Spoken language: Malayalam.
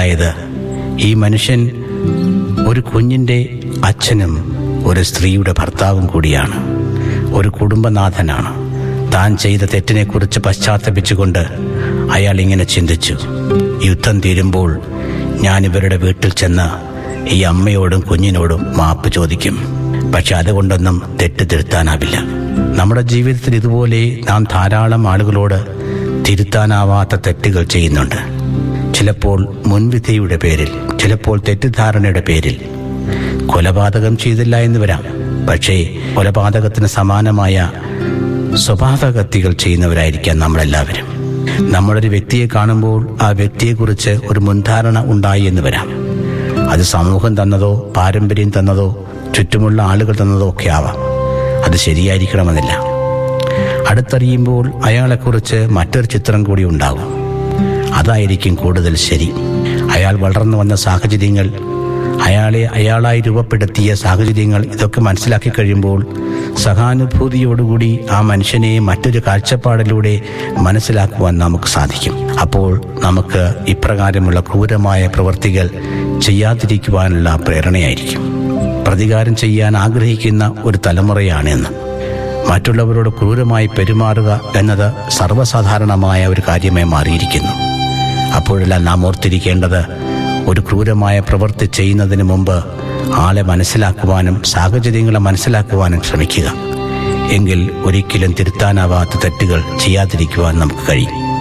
മനസ്സിലായത് ഈ മനുഷ്യൻ ഒരു കുഞ്ഞിൻ്റെ അച്ഛനും ഒരു സ്ത്രീയുടെ ഭർത്താവും കൂടിയാണ് ഒരു കുടുംബനാഥനാണ് താൻ ചെയ്ത തെറ്റിനെക്കുറിച്ച് പശ്ചാത്തപിച്ചുകൊണ്ട് അയാൾ ഇങ്ങനെ ചിന്തിച്ചു യുദ്ധം തീരുമ്പോൾ ഞാൻ ഇവരുടെ വീട്ടിൽ ചെന്ന് ഈ അമ്മയോടും കുഞ്ഞിനോടും മാപ്പ് ചോദിക്കും പക്ഷെ അതുകൊണ്ടൊന്നും തെറ്റ് തിരുത്താനാവില്ല നമ്മുടെ ജീവിതത്തിൽ ഇതുപോലെ നാം ധാരാളം ആളുകളോട് തിരുത്താനാവാത്ത തെറ്റുകൾ ചെയ്യുന്നുണ്ട് ചിലപ്പോൾ മുൻവിധിയുടെ പേരിൽ ചിലപ്പോൾ തെറ്റിദ്ധാരണയുടെ പേരിൽ കൊലപാതകം ചെയ്തില്ല എന്ന് വരാം പക്ഷേ കൊലപാതകത്തിന് സമാനമായ സ്വഭാവകത്തികൾ ചെയ്യുന്നവരായിരിക്കാം നമ്മളെല്ലാവരും നമ്മളൊരു വ്യക്തിയെ കാണുമ്പോൾ ആ വ്യക്തിയെക്കുറിച്ച് ഒരു മുൻധാരണ ഉണ്ടായി എന്ന് വരാം അത് സമൂഹം തന്നതോ പാരമ്പര്യം തന്നതോ ചുറ്റുമുള്ള ആളുകൾ തന്നതോ ഒക്കെ ആവാം അത് ശരിയായിരിക്കണമെന്നില്ല അടുത്തറിയുമ്പോൾ അയാളെക്കുറിച്ച് മറ്റൊരു ചിത്രം കൂടി ഉണ്ടാകും അതായിരിക്കും കൂടുതൽ ശരി അയാൾ വളർന്നു വന്ന സാഹചര്യങ്ങൾ അയാളെ അയാളായി രൂപപ്പെടുത്തിയ സാഹചര്യങ്ങൾ ഇതൊക്കെ മനസ്സിലാക്കി കഴിയുമ്പോൾ സഹാനുഭൂതിയോടുകൂടി ആ മനുഷ്യനെ മറ്റൊരു കാഴ്ചപ്പാടിലൂടെ മനസ്സിലാക്കുവാൻ നമുക്ക് സാധിക്കും അപ്പോൾ നമുക്ക് ഇപ്രകാരമുള്ള ക്രൂരമായ പ്രവൃത്തികൾ ചെയ്യാതിരിക്കുവാനുള്ള പ്രേരണയായിരിക്കും പ്രതികാരം ചെയ്യാൻ ആഗ്രഹിക്കുന്ന ഒരു തലമുറയാണെന്ന് മറ്റുള്ളവരോട് ക്രൂരമായി പെരുമാറുക എന്നത് സർവ്വസാധാരണമായ ഒരു കാര്യമായി മാറിയിരിക്കുന്നു അപ്പോഴെല്ലാം നാം ഓർത്തിരിക്കേണ്ടത് ഒരു ക്രൂരമായ പ്രവൃത്തി ചെയ്യുന്നതിന് മുമ്പ് ആളെ മനസ്സിലാക്കുവാനും സാഹചര്യങ്ങളെ മനസ്സിലാക്കുവാനും ശ്രമിക്കുക എങ്കിൽ ഒരിക്കലും തിരുത്താനാവാത്ത തെറ്റുകൾ ചെയ്യാതിരിക്കുവാൻ നമുക്ക് കഴിയും